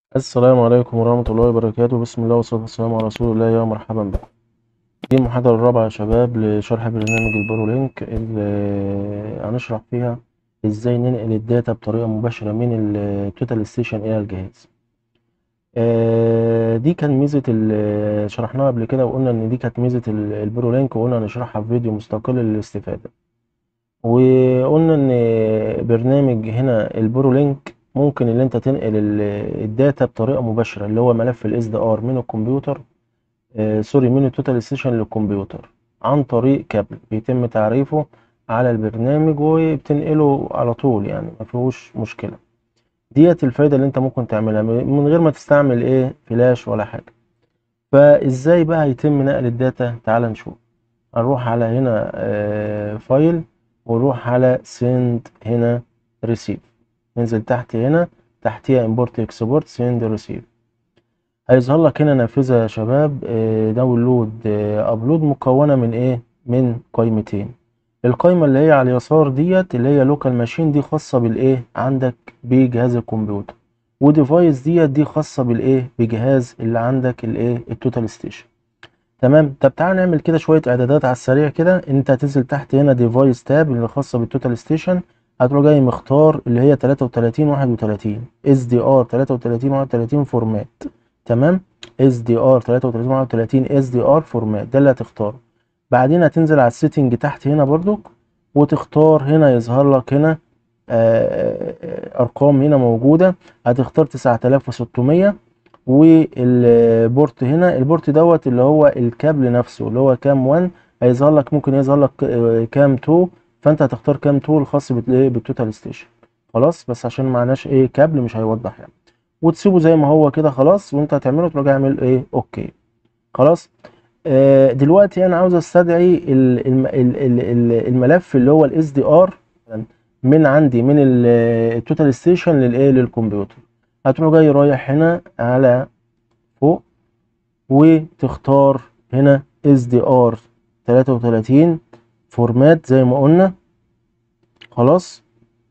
السلام عليكم ورحمة الله وبركاته بسم الله والصلاة والسلام على رسول الله يا مرحبا بكم دي المحاضرة الرابعة يا شباب لشرح برنامج البرو لينك اللي هنشرح فيها ازاي ننقل الداتا بطريقة مباشرة من التوتال ستيشن إلى الجهاز آه، دي كان ميزة اللي شرحناها قبل كده وقلنا إن دي كانت ميزة ال- البرو لينك وقلنا هنشرحها في فيديو مستقل للاستفادة وقلنا إن برنامج هنا البرو لينك ممكن ان انت تنقل ال- الداتا بطريقه مباشره اللي هو ملف الاس دي ار من الكمبيوتر آه سوري من التوتال ستيشن للكمبيوتر عن طريق كابل بيتم تعريفه على البرنامج وبتنقله على طول يعني ما فيهوش مشكله ديت الفايده اللي انت ممكن تعملها من غير ما تستعمل ايه فلاش ولا حاجه فازاي بقى هيتم نقل الداتا تعال نشوف هنروح على هنا آه فايل ونروح على سند هنا ريسيف ننزل تحت هنا تحتيها import export send receive هيظهر لك هنا نافذة يا شباب داونلود ابلود مكونة من ايه من قائمتين القائمة اللي هي على اليسار ديت اللي هي لوكال ماشين دي خاصة بالايه عندك بجهاز الكمبيوتر وديفايس ديت دي خاصة بالايه بجهاز اللي عندك الايه التوتال ستيشن تمام طب تعال نعمل كده شوية اعدادات على السريع كده انت هتنزل تحت هنا ديفايس تاب اللي خاصة بالتوتال ستيشن هتروح جاي مختار اللي هي 33 31 اس دي ار 33 31 فورمات تمام اس دي ار 33 31 اس دي ار فورمات ده اللي هتختاره بعدين هتنزل على السيتنج تحت هنا برضو وتختار هنا يظهر لك هنا آه ارقام هنا موجوده هتختار 9600 والبورت هنا البورت دوت اللي هو الكابل نفسه اللي هو كام 1 هيظهر لك ممكن يظهر لك كام 2 فانت هتختار كام تول خاص بالايه بالتوتال ستيشن خلاص بس عشان معناش ايه كابل مش هيوضح يعني وتسيبه زي ما هو كده خلاص وانت هتعمله تروح اعمل ايه اوكي خلاص آه دلوقتي انا عاوز استدعي ال- الم- ال- ال- ال- الملف اللي هو الاس دي ار من عندي من التوتال ستيشن للايه للكمبيوتر هتروح جاي رايح هنا على فوق وتختار هنا اس دي ار 33 فورمات زي ما قلنا خلاص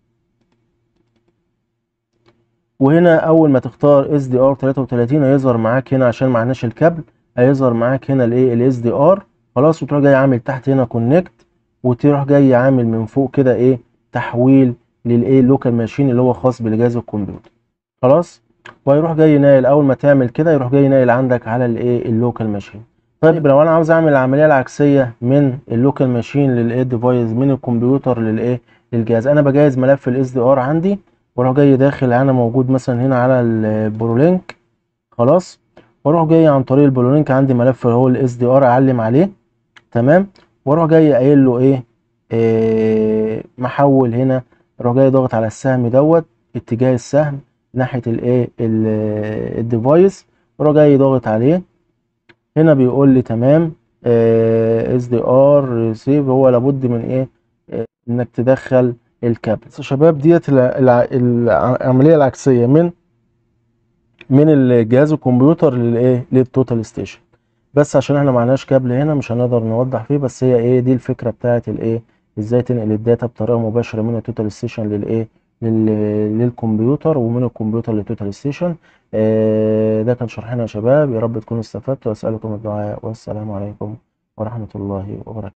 وهنا اول ما تختار اس دي ار 33 هيظهر معاك هنا عشان معناش الكابل هيظهر معاك هنا الايه الاس دي ار خلاص وتروح جاي عامل تحت هنا كونكت وتروح جاي عامل من فوق كده ايه تحويل للايه لوكال ماشين اللي هو خاص بجهاز الكمبيوتر خلاص وهيروح جاي ناقل اول ما تعمل كده يروح جاي ناقل عندك على الايه اللوكال ماشين طيب لو انا عاوز اعمل العمليه العكسيه من اللوكال ماشين للايه ديفايس من الكمبيوتر للايه للجهاز انا بجهز ملف الاس دي ار عندي واروح جاي داخل انا موجود مثلا هنا على البرولينك خلاص واروح جاي عن طريق البرولينك عندي ملف اللي هو الاس دي ار اعلم عليه تمام واروح جاي قايل له ايه, إيه محول هنا اروح جاي ضاغط على السهم دوت اتجاه السهم ناحيه الايه الديفايس واروح جاي ضاغط عليه هنا بيقول لي تمام اس دي ار ريسيف هو لابد من ايه آه انك تدخل الكابل يا شباب ديت العمليه العكسيه من من الجهاز الكمبيوتر للايه للتوتال ستيشن بس عشان احنا معناش كابل هنا مش هنقدر نوضح فيه بس هي ايه دي الفكره بتاعت الايه ازاي تنقل الداتا بطريقه مباشره من التوتال ستيشن للايه للكمبيوتر ومن الكمبيوتر للتوتال ستيشن آه ده كان شرحنا يا شباب يا رب تكونوا استفدتوا واسالكم الدعاء والسلام عليكم ورحمه الله وبركاته